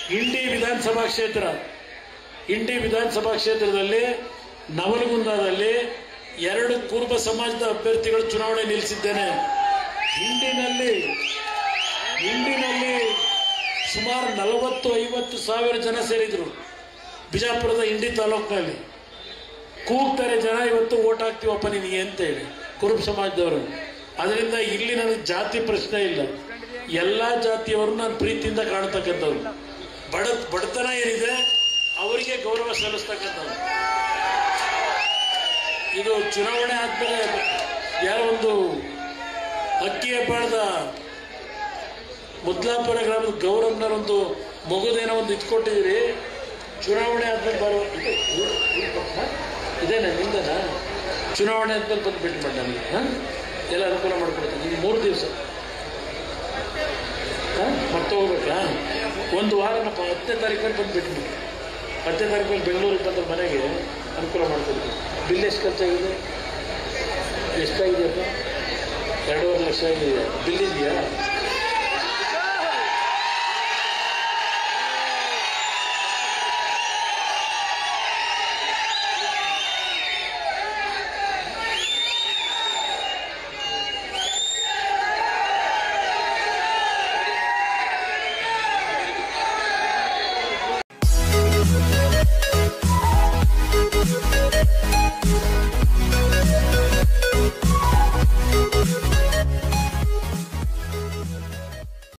ಇಂಡಿ ವಿಧಾನಸಭಾ ಕ್ಷೇತ್ರ ಇಂಡಿ ವಿಧಾನಸಭಾ ಕ್ಷೇತ್ರದಲ್ಲಿ ನವಲಗುಂದದಲ್ಲಿ ಎರಡು ಕುರುಬ ಸಮಾಜದ ಅಭ್ಯರ್ಥಿಗಳು ಚುನಾವಣೆ ನಿಲ್ಲಿಸಿದ್ದೇನೆ ಇಂಡಿನಲ್ಲಿ ಇಂಡಿನಲ್ಲಿ ಸುಮಾರು ನಲವತ್ತು ಐವತ್ತು ಸಾವಿರ ಜನ ಸೇರಿದ್ರು ಬಿಜಾಪುರದ ಇಂಡಿ ತಾಲೂಕಿನಲ್ಲಿ ಕೂಗ್ತಾರೆ ಜನ ಇವತ್ತು ಓಟ್ ಹಾಕ್ತೀವಪ್ಪ ನಿನಗೆ ಅಂತ ಹೇಳಿ ಕುರುಬ ಸಮಾಜದವರು ಅದರಿಂದ ಇಲ್ಲಿ ನನಗೆ ಜಾತಿ ಪ್ರಶ್ನೆ ಇಲ್ಲ ಎಲ್ಲ ಜಾತಿಯವರು ನಾನು ಪ್ರೀತಿಯಿಂದ ಕಾಣ್ತಕ್ಕಂಥವ್ರು ಬಡ ಬಡತನ ಏನಿದೆ ಅವರಿಗೆ ಗೌರವ ಸಲ್ಲಿಸ್ತಕ್ಕಂಥವ್ರು ಇದು ಚುನಾವಣೆ ಆದ್ಮೇಲೆ ಯಾರೋ ಒಂದು ಅಕ್ಕಿ ಹೆಬ್ಬಾಳದ ಮುದ್ಲಾಪುರ ಗ್ರಾಮದ ಗೌರವ್ನವರೊಂದು ಮಗುದೇನೋ ಒಂದು ಇಟ್ಕೊಟ್ಟಿದ್ದೀರಿ ಚುನಾವಣೆ ಆದ್ಮೇಲೆ ಬರೋ ಇದು ಇವ್ರು- ಇವ್ರು ಪಕ್ಷ? ಇದೇನಾ ನಿಂದನಾ ಚುನಾವಣೆ ಆದ್ಮೇಲೆ ಬಂದು ಭೇಟಿ ಮಾಡಿ ನನಗೆ ಹಾಂ ಎಲ್ಲ ಅನುಕೂಲ ಮಾಡ್ಕೊಡ್ತೀನಿ ನಿಮ್ಗೆ ಮೂರು ದಿವಸ ಹಾಂ ಮತ್ತೆ ಹೋಗ್ಬೇಕಾ ಒಂದು ವಾರನಪ್ಪ ಹತ್ತನೇ ತಾರೀಕಲ್ಲಿ ಬಂದು ಭೇಟಿ ಮಾಡಿ ಹತ್ತನೇ ತಾರೀಕಲ್ಲಿ ಬೆಂಗಳೂರಿಗೆ ಬಂದ ಮನೆಗೆ ಅನುಕೂಲ ಮಾಡ್ಕೊಡ್ತೀನಿ ಬಿಲ್ ಎಷ್ಟು ಖರ್ಚಾಗಿದೆ ಎಷ್ಟಾಗಿದೆಯಪ್ಪ ಎರಡೂವರೆ ಲಕ್ಷ ಆಗಿದೆ ಬಿಲ್ ಇದೆಯಾ